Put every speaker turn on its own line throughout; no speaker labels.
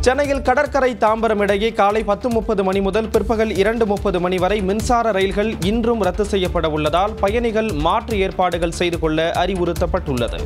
சென்னையில் கடற்கரை தாம்பரம் இடையே காலை பத்து முப்பது மணி முதல் பிற்பகல் இரண்டு முப்பது மணி வரை மின்சார ரயில்கள் இன்றும் ரத்து செய்யப்பட உள்ளதால் பயணிகள் மாற்று ஏற்பாடுகள் செய்து கொள்ள அறிவுறுத்தப்பட்டுள்ளது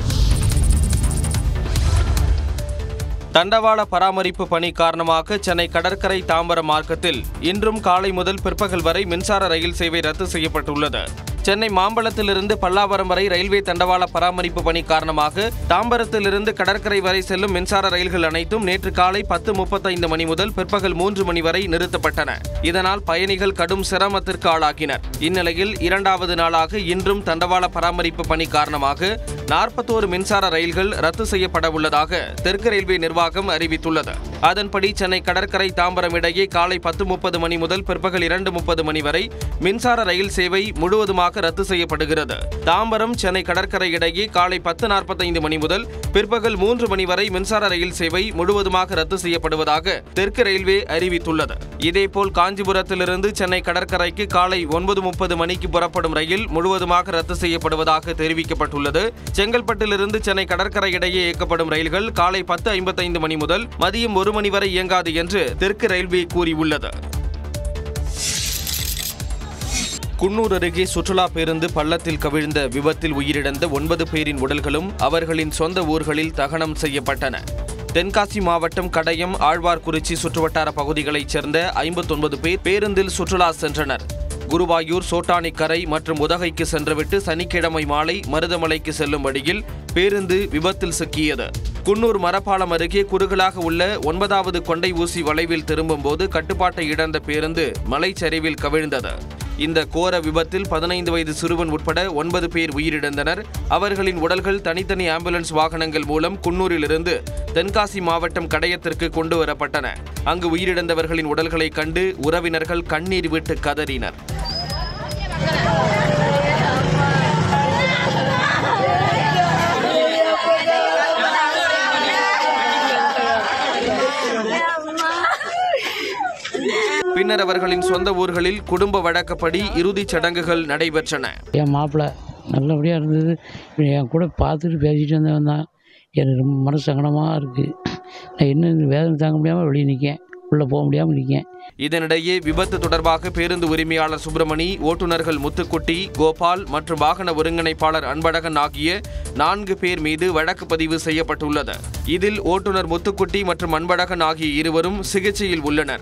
தண்டவாள பராமரிப்பு பணி காரணமாக சென்னை கடற்கரை தாம்பரம் மார்க்கத்தில் இன்றும் காலை முதல் பிற்பகல் வரை மின்சார ரயில் சேவை ரத்து செய்யப்பட்டுள்ளது சென்னை மாம்பலத்திலிருந்து பல்லாவரம் வரை ரயில்வே தண்டவாள பராமரிப்பு பணி காரணமாக தாம்பரத்திலிருந்து கடற்கரை வரை செல்லும் மின்சார ரயில்கள் அனைத்தும் நேற்று காலை பத்து முப்பத்தைந்து மணி முதல் பிற்பகல் மூன்று மணி வரை நிறுத்தப்பட்டன இதனால் பயணிகள் கடும் சிரமத்திற்கு ஆளாகினர் இந்நிலையில் இரண்டாவது நாளாக இன்றும் தண்டவாள பராமரிப்பு பணி காரணமாக நாற்பத்தோரு மின்சார ரயில்கள் ரத்து செய்யப்பட உள்ளதாக தெற்கு ரயில்வே நிர்வாகம் அறிவித்துள்ளது அதன்படி சென்னை கடற்கரை தாம்பரம் இடையே காலை பத்து முப்பது மணி முதல் பிற்பகல் இரண்டு முப்பது மணி வரை மின்சார ரயில் சேவை முழுவதுமாக ரத்து செய்யப்படுகிறது தாம்பரம் சென்னை கடற்கரை இடையே காலை பத்து நாற்பத்தைந்து மணி முதல் பிற்பகல் மூன்று மணி வரை மின்சார ரயில் சேவை முழுவதுமாக ரத்து செய்யப்படுவதாக தெற்கு ரயில்வே அறிவித்துள்ளது இதேபோல் காஞ்சிபுரத்திலிருந்து சென்னை கடற்கரைக்கு காலை ஒன்பது முப்பது மணிக்கு புறப்படும் ரயில் முழுவதுமாக ரத்து செய்யப்படுவதாக தெரிவிக்கப்பட்டுள்ளது செங்கல்பட்டிலிருந்து சென்னை கடற்கரை இடையே இயக்கப்படும் ரயில்கள் காலை பத்து ஐம்பத்தைந்து மணி முதல் மதியம் ஒரு மணி வரை இயங்காது என்று தெற்கு ரயில்வே கூறியுள்ளது குன்னூர் அருகே சுற்றுலா பேருந்து பள்ளத்தில் கவிழ்ந்த விபத்தில் உயிரிழந்த ஒன்பது பேரின் உடல்களும் அவர்களின் சொந்த ஊர்களில் தகனம் செய்யப்பட்டன தென்காசி மாவட்டம் கடையம் ஆழ்வார்குறிச்சி சுற்றுவட்டார பகுதிகளைச் சேர்ந்த ஐம்பத்தொன்பது பேர் பேருந்தில் சுற்றுலா சென்றனர் குருவாயூர் சோட்டானிக்கரை மற்றும் உதகைக்கு சென்றுவிட்டு சனிக்கிழமை மாலை மருதமலைக்கு செல்லும் வழியில் பேருந்து விபத்தில் சிக்கியது குன்னூர் மரப்பாலம் அருகே குறுகலாக உள்ள ஒன்பதாவது கொண்டை ஊசி வளைவில் திரும்பும்போது கட்டுப்பாட்டை இழந்த பேருந்து மலைச்சரிவில் கவிழ்ந்தது இந்த கோர விபத்தில் பதினைந்து வயது சிறுவன் உட்பட ஒன்பது பேர் உயிரிழந்தனர் அவர்களின் உடல்கள் தனித்தனி ஆம்புலன்ஸ் வாகனங்கள் மூலம் குன்னூரிலிருந்து தென்காசி மாவட்டம் கடையத்திற்கு கொண்டு வரப்பட்டன அங்கு உயிரிழந்தவர்களின் உடல்களை கண்டு உறவினர்கள் கண்ணீர் விட்டு கதறினர் பின்னர் அவர்களின் சொந்த ஊர்களில் குடும்ப வழக்கப்படி இறுதிச் சடங்குகள் நடைபெற்றன
என் மாப்பிள்ளை நல்லபடியாக இருந்தது இப்ப என் கூட பார்த்துட்டு பேசிட்டு வந்தவன் தான் எனக்கு ரொம்ப மனசு சங்கடமாக இருக்குது நான் இன்னும் இந்த வேதனை தாங்க முடியாமல் வெளியே நிற்கேன் உள்ளே போக முடியாமல் நிற்கேன்
இதனிடையே விபத்து தொடர்பாக பேருந்து உரிமையாளர் சுப்பிரமணி ஓட்டுநர்கள் முத்துக்குட்டி கோபால் மற்றும் வாகன ஒருங்கிணைப்பாளர் அன்பழகன் ஆகிய நான்கு பேர் மீது வழக்கு பதிவு செய்யப்பட்டுள்ளது இதில் ஓட்டுநர் முத்துக்குட்டி மற்றும் அன்பழகன் ஆகிய இருவரும் சிகிச்சையில் உள்ளனர்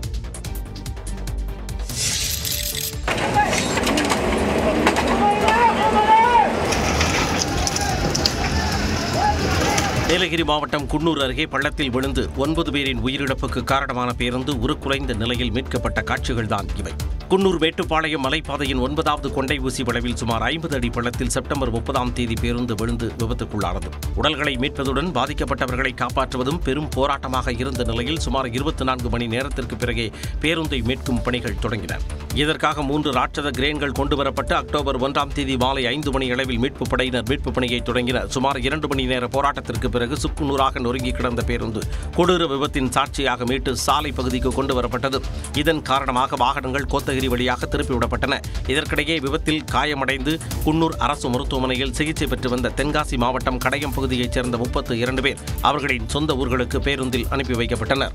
நீலகிரி மாவட்டம் குன்னூர் அருகே பள்ளத்தில் விழுந்து ஒன்பது பேரின் உயிரிழப்புக்கு காரணமான பேருந்து உருக்குலைந்த நிலையில் மீட்கப்பட்ட காட்சிகள்தான் இவை குன்னூர் மேட்டுப்பாளையம் மலைப்பாதையின் ஒன்பதாவது கொண்டை ஊசி வளைவில் சுமார் ஐம்பது அடி பள்ளத்தில் செப்டம்பர் முப்பதாம் தேதி பேருந்து விழுந்து விபத்துக்குள்ளானது உடல்களை மீட்பதுடன் பாதிக்கப்பட்டவர்களை காப்பாற்றுவதும் பெரும் போராட்டமாக இருந்த நிலையில் சுமார் இருபத்தி நான்கு மணி நேரத்திற்கு பிறகே பேருந்தை மீட்கும் பணிகள் தொடங்கின இதற்காக மூன்று ராட்சத கிரேன்கள் கொண்டுவரப்பட்டு அக்டோபர் ஒன்றாம் தேதி மாலை ஐந்து மணி அளவில் மீட்புப் படையினர் மீட்புப் பணியை தொடங்கினர் சுமார் இரண்டு மணி நேர போராட்டத்திற்கு பிறகு சுக்குநூறாக நொறுங்கி கிடந்த பேருந்து கொடூர விபத்தின் சாட்சியாக மீட்டு சாலை பகுதிக்கு கொண்டு வரப்பட்டது இதன் காரணமாக வாகனங்கள் கோத்தகிரி வழியாக திருப்பிவிடப்பட்டன இதற்கிடையே விபத்தில் காயமடைந்து குன்னூர் அரசு மருத்துவமனையில் சிகிச்சை பெற்று வந்த தென்காசி மாவட்டம் கடையம் பகுதியைச் சேர்ந்த முப்பத்து இரண்டு பேர் அவர்களின் சொந்த ஊர்களுக்கு பேருந்தில் அனுப்பி வைக்கப்பட்டனர்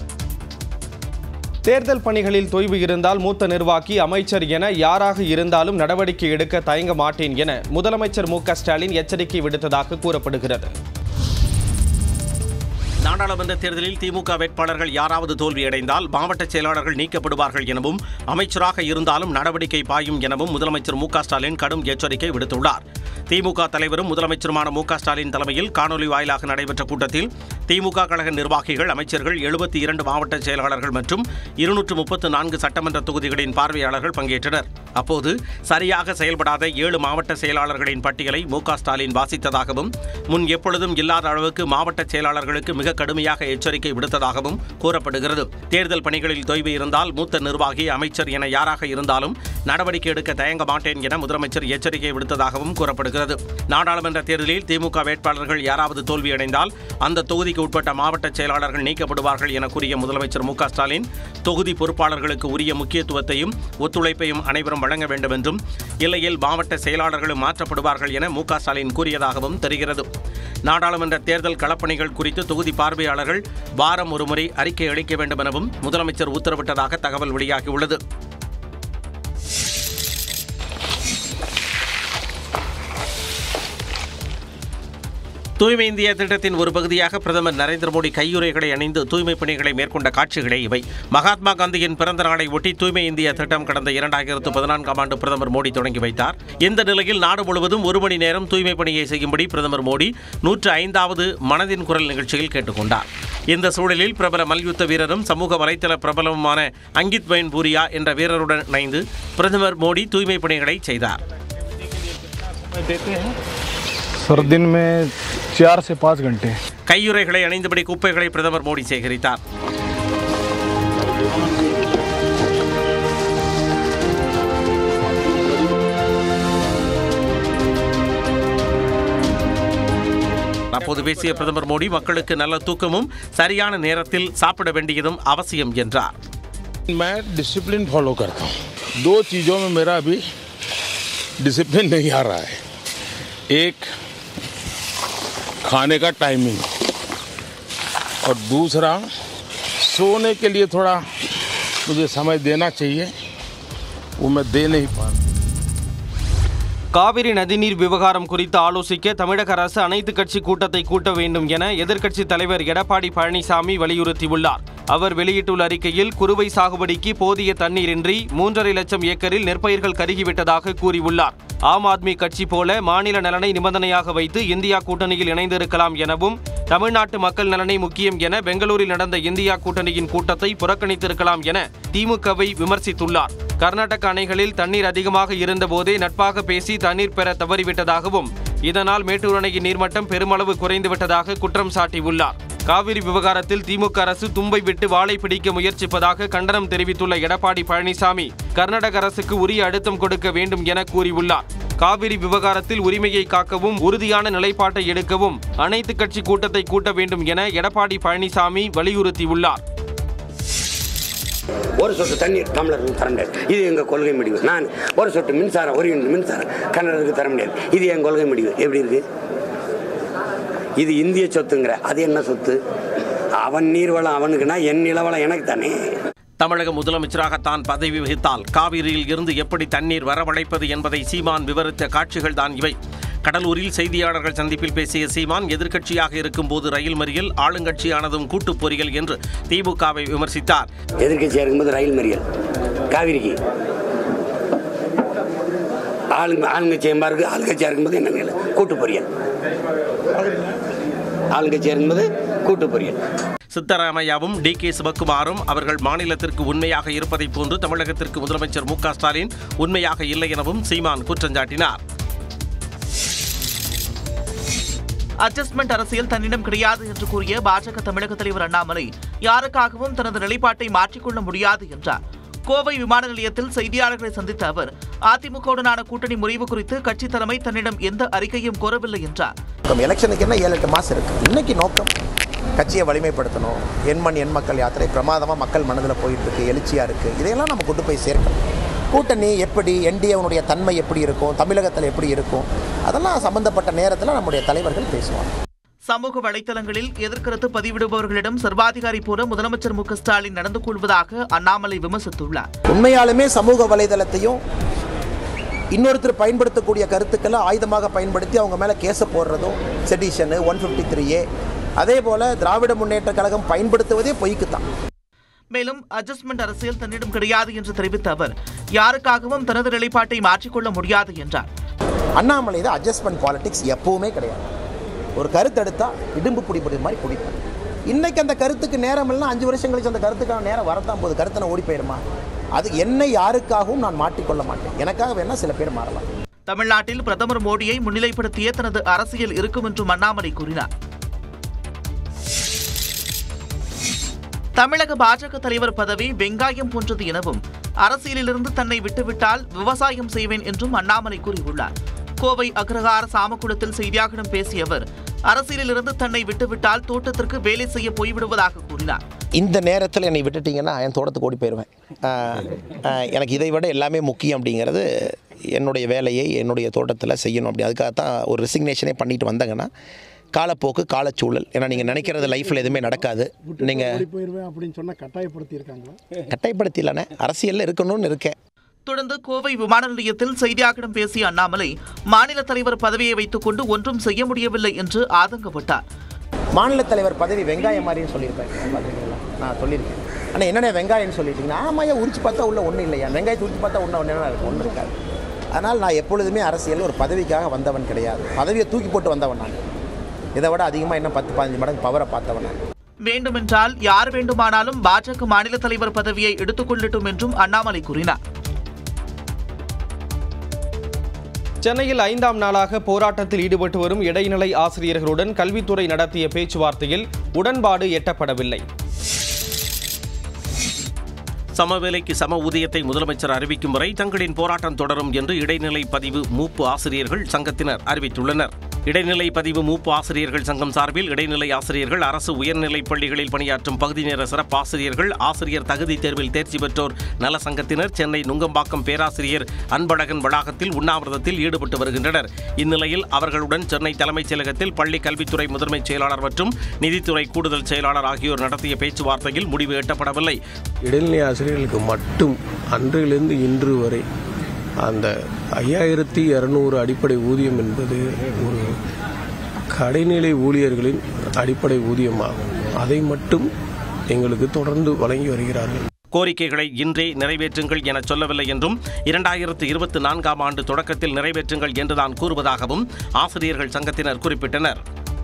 தேர்தல் பணிகளில் தொய்வு இருந்தால் மூத்த நிர்வாகி அமைச்சர் என யாராக இருந்தாலும் நடவடிக்கை எடுக்க தயங்க மாட்டேன் என முதலமைச்சர் மு க ஸ்டாலின் எச்சரிக்கை விடுத்ததாக கூறப்படுகிறது
நாடாளுமன்ற தேர்தலில் திமுக வேட்பாளர்கள் யாராவது தோல்வியடைந்தால் மாவட்ட செயலாளர்கள் நீக்கப்படுவார்கள் எனவும் அமைச்சராக இருந்தாலும் நடவடிக்கை பாயும் எனவும் முதலமைச்சர் மு க ஸ்டாலின் கடும் எச்சரிக்கை விடுத்துள்ளார் திமுக தலைவரும் முதலமைச்சருமான மு க ஸ்டாலின் தலைமையில் காணொலி வாயிலாக நடைபெற்ற கூட்டத்தில் திமுக கழக நிர்வாகிகள் அமைச்சர்கள் எழுபத்தி இரண்டு மாவட்ட செயலாளர்கள் மற்றும் இருநூற்று முப்பத்து நான்கு சட்டமன்ற தொகுதிகளின் பார்வையாளர்கள் பங்கேற்றனர் அப்போது சரியாக செயல்படாத ஏழு மாவட்ட செயலாளர்களின் பட்டியலை மு க ஸ்டாலின் வாசித்ததாகவும் முன் எப்பொழுதும் இல்லாத அளவுக்கு மாவட்ட செயலாளர்களுக்கு மிக கடுமையாக எச்சரிக்கை விடுத்ததாகவும் கூறப்படுகிறது தேர்தல் பணிகளில் தொய்வு இருந்தால் மூத்த நிர்வாகி அமைச்சர் என யாராக இருந்தாலும் நடவடிக்கை எடுக்க தயங்க மாட்டேன் என முதலமைச்சர் எச்சரிக்கை விடுத்ததாகவும் கூறப்படுகிறது நாடாளுமன்ற தேர்தலில் திமுக வேட்பாளர்கள் யாராவது தோல்வியடைந்தால் அந்த தொகுதிக்கு உட்பட்ட மாவட்ட செயலாளர்கள் நீக்கப்படுவார்கள் என கூறிய முதலமைச்சர் மு க ஸ்டாலின் தொகுதி பொறுப்பாளர்களுக்கு உரிய முக்கியத்துவத்தையும் ஒத்துழைப்பையும் அனைவரும் வழங்க வேண்டும் என்றும் இல்லையில் மாவட்ட செயலாளர்களும் மாற்றப்படுவார்கள் என மு க ஸ்டாலின் கூறியதாகவும் தெரிகிறது நாடாளுமன்ற தேர்தல் களப்பணிகள் குறித்து தொகுதி பார்வையாளர்கள் வாரம் ஒருமுறை அறிக்கை அளிக்க வேண்டும் எனவும் முதலமைச்சர் உத்தரவிட்டதாக தகவல் வெளியாகியுள்ளது தூய்மை இந்தியா திட்டத்தின் ஒரு பகுதியாக பிரதமர் நரேந்திர மோடி கையுறைகளை அணிந்து தூய்மை பணிகளை மேற்கொண்ட காட்சிகளே இவை மகாத்மா காந்தியின் பிறந்த நாளை ஒட்டி தூய்மை இந்தியா திட்டம் கடந்த இரண்டாயிரத்து பதினான்காம் ஆண்டு பிரதமர் மோடி தொடங்கி வைத்தார் இந்த நிலையில் நாடு முழுவதும் ஒரு மணி நேரம் தூய்மை பணியை செய்யும்படி பிரதமர் மோடி நூற்று ஐந்தாவது மனதின் குரல் நிகழ்ச்சியில் கேட்டுக்கொண்டார் இந்த சூழலில் பிரபல மல்யுத்த வீரரும் சமூக வலைதள பிரபலமுமான அங்கித் பைன் பூரியா என்ற வீரருடன் இணைந்து பிரதமர் மோடி தூய்மை பணிகளை செய்தார்
सर दिन में चार से पाँच घंटे
கையுறைகளை அணிந்தபடி குப்பைகளை பிரதமர் மோடி சேகரித்தார் அப்போது பேசிய பிரதமர் மோடி மக்களுக்கு நல்ல தூக்கமும் சரியான நேரத்தில் சாப்பிட வேண்டியதும் அவசியம் என்றார்
मैं डिसिप्लिन फॉलो करता हूँ दो चीज़ों में मेरा अभी डिसिप्लिन नहीं आ रहा है एक खाने का टाइमिंग और दूसरा सोने के लिए थोड़ा मुझे समय देना चाहिए वो मैं दे नहीं पा रहा
காவிரி நதிநீர் விவகாரம் குறித்து ஆலோசிக்க தமிழக அரசு அனைத்து கட்சி கூட்டத்தை கூட்ட வேண்டும் என எதிர்க்கட்சித் தலைவர் எடப்பாடி பழனிசாமி வலியுறுத்தியுள்ளார் அவர் வெளியிட்டுள்ள அறிக்கையில் குறுவை சாகுபடிக்கு போதிய தண்ணீரின்றி மூன்றரை லட்சம் ஏக்கரில் நெற்பயிர்கள் கருகிவிட்டதாக கூறியுள்ளார் ஆம் ஆத்மி கட்சி போல மாநில நலனை நிபந்தனையாக வைத்து இந்தியா கூட்டணியில் இணைந்திருக்கலாம் எனவும் தமிழ்நாட்டு மக்கள் நலனை முக்கியம் என பெங்களூரில் நடந்த இந்தியா கூட்டணியின் கூட்டத்தை புறக்கணித்திருக்கலாம் என திமுகவை விமர்சித்துள்ளார் கர்நாடக அணைகளில் தண்ணீர் அதிகமாக இருந்தபோதே நட்பாக பேசி தண்ணீர் பெற தவறிவிட்டதாகவும் இதனால் மேட்டூர் அணையின் நீர்மட்டம் பெருமளவு குறைந்துவிட்டதாக குற்றம் சாட்டியுள்ளார் காவிரி விவகாரத்தில் திமுக அரசு தும்பை விட்டு வாளை பிடிக்க முயற்சிப்பதாக கண்டனம் தெரிவித்துள்ள எடப்பாடி பழனிசாமி கர்நாடக அரசுக்கு உரிய அழுத்தம் கொடுக்க வேண்டும் என கூறியுள்ளார் காவிரி விவகாரத்தில் உரிமையை காக்கவும் உறுதியான நிலைப்பாட்டை எடுக்கவும் அனைத்து கட்சி கூட்டத்தை கூட்ட வேண்டும் என எடப்பாடி பழனிசாமி வலியுறுத்தியுள்ளார்
ஒரு சொட்டு தண்ணீர் தமிழருக்கு தர முடியாது இது எங்கள் கொள்கை முடிவு நான் ஒரு சொட்டு மின்சாரம் ஒரு யூனிட் மின்சாரம் கன்னடருக்கு தர முடியாது இது என் கொள்கை முடிவு எப்படி இருக்கு இது இந்திய சொத்துங்கிற அது என்ன சொத்து அவன் நீர்வளம் அவனுக்குன்னா என் நிலவளம் எனக்கு தானே
தமிழக முதலமைச்சராக தான் பதவி வகித்தால் காவிரியில் இருந்து எப்படி தண்ணீர் வரவழைப்பது என்பதை சீமான் விவரித்த காட்சிகள் தான் இவை கடலூரில் செய்தியாளர்கள் சந்திப்பில் பேசிய சீமான் எதிர்க்கட்சியாக இருக்கும்போது ரயில் மறியல் ஆளுங்கட்சியானதும் கூட்டுப் பொறியல் என்று திமுகவை விமர்சித்தார்
எதிர்கட்சியாக இருக்கும்போது ரயில் மறியல் காவிரிக்கு ஆளுங்க ஆளுங்கட்சி எம்பா இருக்கு ஆளுங்கட்சியாக இருக்கும்போது என்ன நிலை கூட்டு பொரியல் ஆளுங்கட்சியாக இருக்கும்போது கூட்டு பொரியல்
சித்தராமையாவும் டி கே சிவக்குமாரும் அவர்கள் மாநிலத்திற்கு உண்மையாக இருப்பதைப் போன்று தமிழகத்திற்கு முதலமைச்சர் மு க ஸ்டாலின் உண்மையாக இல்லை எனவும் சீமான் குற்றஞ்சாட்டினார்
அட்ஜஸ்ட்மெண்ட் அரசியல் தன்னிடம் கிடையாது என்று கூறிய பாஜக தமிழக தலைவர் அண்ணாமலை யாருக்காகவும் தனது நிலைப்பாட்டை மாற்றிக்கொள்ள முடியாது என்றார் கோவை விமான நிலையத்தில் செய்தியாளர்களை சந்தித்த அவர் அதிமுகவுடனான கூட்டணி முறிவு குறித்து கட்சி தலைமை தன்னிடம் எந்த அறிக்கையும் கோரவில்லை என்றார்
நோக்கம் எலெக்ஷனுக்கு என்ன ஏழு எட்டு மாதம் இருக்குது இன்னைக்கு நோக்கம் கட்சியை வலிமைப்படுத்தணும் எண்மண் எண் மக்கள் யாத்திரை பிரமாதமாக மக்கள் மனதில் போயிட்டு இருக்கு எழுச்சியாக இருக்குது இதையெல்லாம் நம்ம கொண்டு போய் சேர்க்கணும் கூட்டணி எப்படி என்டிஏவனுடைய தன்மை எப்படி இருக்கும் தமிழகத்தில் எப்படி இருக்கும் அதெல்லாம் சம்பந்தப்பட்ட நேரத்தில் நம்முடைய தலைவர்கள் பேசுவாங்க
சமூக வலைதளங்களில் எதிர்கருத்து பதிவிடுபவர்களிடம் சர்வாதிகாரி போல முதலமைச்சர் மு க ஸ்டாலின் நடந்து கொள்வதாக அண்ணாமலை விமர்சித்துள்ளார்
உண்மையாலுமே சமூக வலைதளத்தையும் இன்னொருத்தர் பயன்படுத்தக்கூடிய கருத்துக்களை ஆயுதமாக பயன்படுத்தி அவங்க மேலே கேஸை போடுறதும் செடிஷனு ஒன் ஃபிஃப்டி த்ரீ ஏ அதே போல் திராவிட முன்னேற்ற கழகம் பயன்படுத்துவதே பொய்க்கு தான்
மேலும் அட்ஜஸ்ட்மெண்ட் அரசியல் தன்னிடம் கிடையாது என்று தெரிவித்த அவர் யாருக்காகவும் தனது நிலைப்பாட்டை மாற்றிக்கொள்ள முடியாது என்றார்
அண்ணாமலை தான் அட்ஜஸ்ட்மெண்ட் பாலிடிக்ஸ் எப்பவுமே கிடையாது ஒரு கருத்து எடுத்தா இடும்பு பிடிப்பது மாதிரி பிடிப்பேன் இன்னைக்கு அந்த கருத்துக்கு நேரம் இல்லைன்னா அஞ்சு வருஷம் கழிச்சு அந்த கருத்துக்கான நேரம் வரத்தான் போது கருத்தை நான் ஓடி போயிடுமா அது என்னை யாருக்காகவும் நான் மாட்டிக்கொள்ள மாட்டேன் எனக்காக வேணா சில பேர் மாறலாம்
தமிழ்நாட்டில் பிரதமர் மோடியை முன்னிலைப்படுத்திய தனது அரசியல் இருக்கும் என்றும் அண்ணாமலை கூறினார் தமிழக பாஜக தலைவர் பதவி வெங்காயம் போன்றது எனவும் அரசியலிலிருந்து தன்னை விட்டுவிட்டால் விவசாயம் செய்வேன் என்றும் அண்ணாமலை கூறியுள்ளார் கோவை அக்ரஹார சாமக்குளத்தில் செய்தியாளர்களிடம் பேசிய அவர் அரசியலிலிருந்து தன்னை விட்டுவிட்டால் தோட்டத்திற்கு வேலை செய்ய போய்விடுவதாக கூறினார்
இந்த நேரத்தில் என்னை விட்டுட்டீங்கன்னா என் தோட்டத்துக்கு ஓடி போயிடுவேன் ஆஹ், ஆஹ், எனக்கு இதை விட எல்லாமே முக்கியம் அப்படிங்கிறது என்னுடைய வேலையை என்னுடைய தோட்டத்தில் செய்யணும் அப்படி அதுக்காக தான் ஒரு ரெசிக்னேஷனே பண்ணிட்டு வந்தேங்கன்னா காலப்போக்கு காலச்சூழல் ஏன்னா நீங்கள் நினைக்கிறது லைஃப்பில் எதுவுமே நடக்காது நீங்கள்
ஓடி போயிடுவேன் அப்படின்னு சொன்னால் கட்டாயப்படுத்தி இருக்காங்களா
கட்டாயப்படுத்தி இல்லைண்ணே அரசியலில் இருக்கணும்னு இருக்கேன்
தொடர்ந்து கோவை விமான நிலையத்தில் செய்தியாளர்களிடம் பேசிய அண்ணாமலை மாநில தலைவர் பதவியை வைத்துக் கொண்டு ஒன்றும் செய்ய முடியவில்லை என்று ஆதங்கப்பட்டார்
மாநில தலைவர் பதவி வெங்காயம் மாதிரின்னு சொல்லியிருப்பேன் பார்த்துருக்கீங்களா நான் சொல்லியிருக்கேன் ஆனால் என்னென்ன வெங்காயம்னு சொல்லிட்டீங்கன்னா ஆமாம் உரிச்சு பார்த்தா உள்ள ஒன்றும் இல்லையா வெங்காயத்தை உரிச்சு பார்த்தா ஒன்றும் ஒன்று இருக்கும் ஒன்றும் இருக்காது அதனால் நான் எப்பொழுதுமே அரசியலில் ஒரு பதவிக்காக வந்தவன் கிடையாது பதவியை தூக்கி போட்டு வந்தவன் நான் இதை விட அதிகமாக இன்னும் பத்து பதினஞ்சு மடங்கு பவரை பார்த்தவன் நான்
வேண்டுமென்றால் யார் வேண்டுமானாலும் பாஜக மாநில தலைவர் பதவியை எடுத்துக் கொள்ளட்டும் என்றும் அண்ணாமலை கூறினார்
சென்னையில் ஐந்தாம் நாளாக போராட்டத்தில் ஈடுபட்டு வரும் இடைநிலை ஆசிரியர்களுடன் கல்வித்துறை நடத்திய பேச்சுவார்த்தையில் உடன்பாடு எட்டப்படவில்லை
சமவேலைக்கு சம ஊதியத்தை முதலமைச்சர் அறிவிக்கும் வரை தங்களின் போராட்டம் தொடரும் என்று இடைநிலை பதிவு மூப்பு ஆசிரியர்கள் சங்கத்தினர் அறிவித்துள்ளனர் இடைநிலை பதிவு மூப்பு ஆசிரியர்கள் சங்கம் சார்பில் இடைநிலை ஆசிரியர்கள் அரசு உயர்நிலைப் பள்ளிகளில் பணியாற்றும் பகுதி நேர சிறப்பு ஆசிரியர்கள் ஆசிரியர் தகுதி தேர்வில் தேர்ச்சி பெற்றோர் நல சங்கத்தினர் சென்னை நுங்கம்பாக்கம் பேராசிரியர் அன்பழகன் வளாகத்தில் உண்ணாவிரதத்தில் ஈடுபட்டு வருகின்றனர் இந்நிலையில் அவர்களுடன் சென்னை தலைமைச் செயலகத்தில் பள்ளி கல்வித்துறை முதன்மைச் செயலாளர் மற்றும் நிதித்துறை கூடுதல் செயலாளர் ஆகியோர் நடத்திய பேச்சுவார்த்தையில் முடிவு எட்டப்படவில்லை
இடைநிலை ஆசிரியர்களுக்கு மட்டும் அன்றிலிருந்து இன்று வரை அந்த ஐயாயிரத்தி இரநூறு அடிப்படை ஊதியம் என்பது ஒரு கடைநிலை ஊழியர்களின் அடிப்படை ஊதியமாகும் அதை மட்டும் எங்களுக்கு தொடர்ந்து வழங்கி வருகிறார்கள்
கோரிக்கைகளை இன்றே நிறைவேற்றுங்கள் என சொல்லவில்லை என்றும் இரண்டாயிரத்து இருபத்தி நான்காம் ஆண்டு தொடக்கத்தில் நிறைவேற்றுங்கள் என்றுதான் கூறுவதாகவும் ஆசிரியர்கள் சங்கத்தினர் குறிப்பிட்டனர்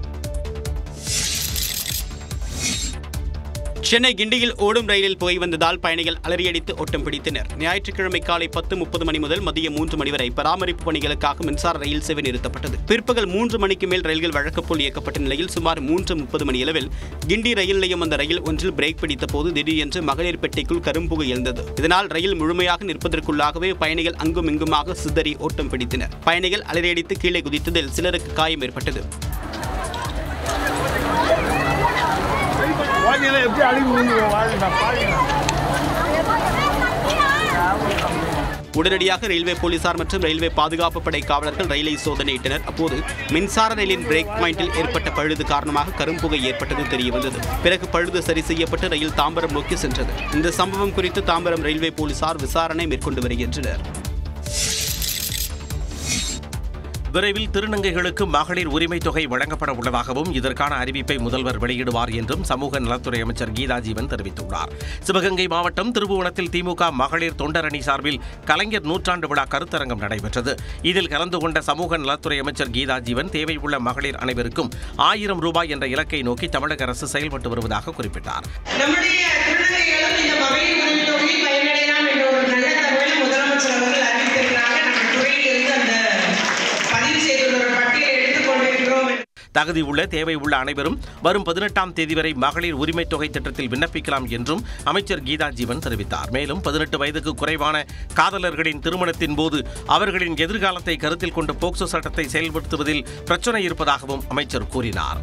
சென்னை கிண்டியில் ஓடும் ரயிலில் புகை வந்ததால் பயணிகள் அலறியடித்து ஓட்டம் பிடித்தனர் ஞாயிற்றுக்கிழமை காலை பத்து முப்பது மணி முதல் மதியம் மூன்று மணி வரை பராமரிப்பு பணிகளுக்காக மின்சார ரயில் சேவை நிறுத்தப்பட்டது பிற்பகல் மூன்று மணிக்கு மேல் ரயில்கள் வழக்கப்போல் இயக்கப்பட்ட நிலையில் சுமார் மூன்று முப்பது மணி அளவில் கிண்டி ரயில் நிலையம் வந்த ரயில் ஒன்றில் பிரேக் பிடித்த போது திடீரென்று மகளிர் பெட்டிக்குள் கரும்புகை எழுந்தது இதனால் ரயில் முழுமையாக நிற்பதற்குள்ளாகவே பயணிகள் அங்கும் இங்குமாக சிதறி ஓட்டம் பிடித்தனர் பயணிகள் அலறியடித்து கீழே குதித்ததில் சிலருக்கு காயம் ஏற்பட்டது
எப்படி அழிவு
உடனடியாக ரயில்வே போலீசார் மற்றும் ரயில்வே பாதுகாப்பு படை காவலர்கள் ரயிலை சோதனையிட்டனர் அப்போது மின்சார ரயிலின் பிரேக் பாயிண்டில் ஏற்பட்ட பழுது காரணமாக கரும்புகை ஏற்பட்டது தெரியவந்தது பிறகு பழுது சரி செய்யப்பட்டு ரயில் தாம்பரம் நோக்கி சென்றது இந்த சம்பவம் குறித்து தாம்பரம் ரயில்வே போலீசார் விசாரணை மேற்கொண்டு வருகின்றனர்
விரைவில் திருநங்கைகளுக்கு மகளிர் உரிமை தொகை வழங்கப்பட உள்ளதாகவும் இதற்கான அறிவிப்பை முதல்வர் வெளியிடுவார் என்றும் சமூக நலத்துறை அமைச்சர் கீதா ஜீவன் தெரிவித்துள்ளார் சிவகங்கை மாவட்டம் திருபுவனத்தில் திமுக மகளிர் தொண்டரணி சார்பில் கலைஞர் நூற்றாண்டு விழா கருத்தரங்கம் நடைபெற்றது இதில் கலந்து கொண்ட சமூக நலத்துறை அமைச்சர் கீதா ஜீவன் தேவை உள்ள மகளிர் அனைவருக்கும் ஆயிரம் ரூபாய் என்ற இலக்கை நோக்கி தமிழக அரசு செயல்பட்டு வருவதாக குறிப்பிட்டார்
நம்முடைய திருநங்கைகளும் இந்த மகளிர் உரிமை தொகையில் பயனடையலாம் என்ற ஒரு நல்ல தகவலை முதலமைச்சர் அவர்கள் அறிவித்திருக்கிறாங்க நம்ம துறையிலிருந்து அந்த பதிவு செய்துள்ள ஒரு பட்டியலை எடுத்துக்கொண்டிருக்கிறோம்
தகுதி உள்ள தேவை உள்ள அனைவரும் வரும் பதினெட்டாம் தேதி வரை மகளிர் உரிமை தொகை திட்டத்தில் விண்ணப்பிக்கலாம் என்றும் அமைச்சர் கீதா ஜீவன் தெரிவித்தார் மேலும் பதினெட்டு வயதுக்கு குறைவான காதலர்களின் திருமணத்தின் போது அவர்களின் எதிர்காலத்தை கருத்தில் கொண்டு போக்சோ சட்டத்தை செயல்படுத்துவதில் பிரச்சனை இருப்பதாகவும் அமைச்சர் கூறினார்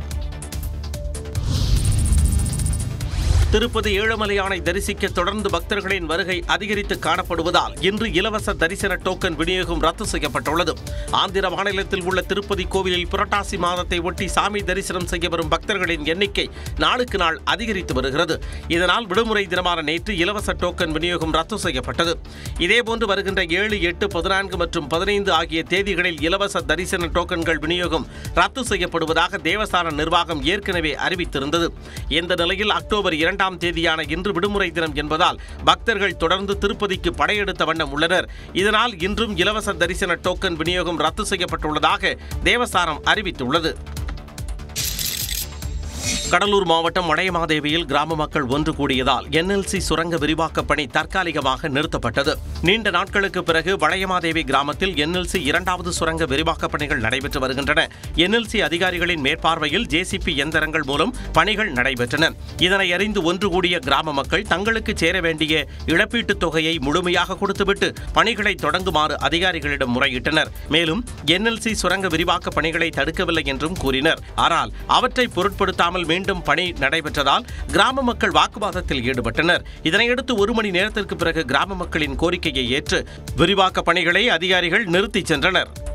திருப்பதி ஏழுமலையானை தரிசிக்க தொடர்ந்து பக்தர்களின் வருகை அதிகரித்து காணப்படுவதால் இன்று இலவச தரிசன டோக்கன் விநியோகம் ரத்து செய்யப்பட்டுள்ளது ஆந்திர மாநிலத்தில் உள்ள திருப்பதி கோவிலில் புரட்டாசி மாதத்தை ஒட்டி சாமி தரிசனம் செய்ய வரும் பக்தர்களின் எண்ணிக்கை நாளுக்கு நாள் அதிகரித்து வருகிறது இதனால் விடுமுறை தினமான நேற்று இலவச டோக்கன் விநியோகம் ரத்து செய்யப்பட்டது இதேபோன்று வருகின்ற ஏழு எட்டு பதினான்கு மற்றும் பதினைந்து ஆகிய தேதிகளில் இலவச தரிசன டோக்கன்கள் விநியோகம் ரத்து செய்யப்படுவதாக தேவஸ்தான நிர்வாகம் ஏற்கனவே அறிவித்திருந்தது இந்த நிலையில் அக்டோபர் இரண்டாம் தேதியான இன்று விடுமுறை தினம் என்பதால் பக்தர்கள் தொடர்ந்து திருப்பதிக்கு படையெடுத்த வண்ணம் உள்ளனர் இதனால் இன்றும் இலவச தரிசன டோக்கன் விநியோகம் ரத்து செய்யப்பட்டுள்ளதாக தேவஸ்தானம் அறிவித்துள்ளது கடலூர் மாவட்டம் மடையமாதேவியில் கிராம மக்கள் ஒன்று கூடியதால் என்எல்சி சுரங்க விரிவாக்க பணி தற்காலிகமாக நிறுத்தப்பட்டது நீண்ட நாட்களுக்கு பிறகு வளையமாதேவி கிராமத்தில் என்எல்சி இரண்டாவது சுரங்க விரிவாக்க பணிகள் நடைபெற்று வருகின்றன என்எல்சி அதிகாரிகளின் மேற்பார்வையில் ஜேசிபி எந்திரங்கள் மூலம் பணிகள் நடைபெற்றன இதனை அறிந்து ஒன்று கூடிய கிராம மக்கள் தங்களுக்கு சேர வேண்டிய இழப்பீட்டுத் தொகையை முழுமையாக கொடுத்துவிட்டு பணிகளை தொடங்குமாறு அதிகாரிகளிடம் முறையிட்டனர் மேலும் என்எல்சி சுரங்க விரிவாக்க பணிகளை தடுக்கவில்லை என்றும் கூறினர் ஆனால் அவற்றை பொருட்படுத்தாமல் மீண்டும் பணி நடைபெற்றதால் கிராம மக்கள் வாக்குவாதத்தில் ஈடுபட்டனர் இதனையடுத்து ஒரு மணி நேரத்திற்கு பிறகு கிராம மக்களின் கோரிக்கையை ஏற்று விரிவாக்க பணிகளை அதிகாரிகள் நிறுத்திச் சென்றனர்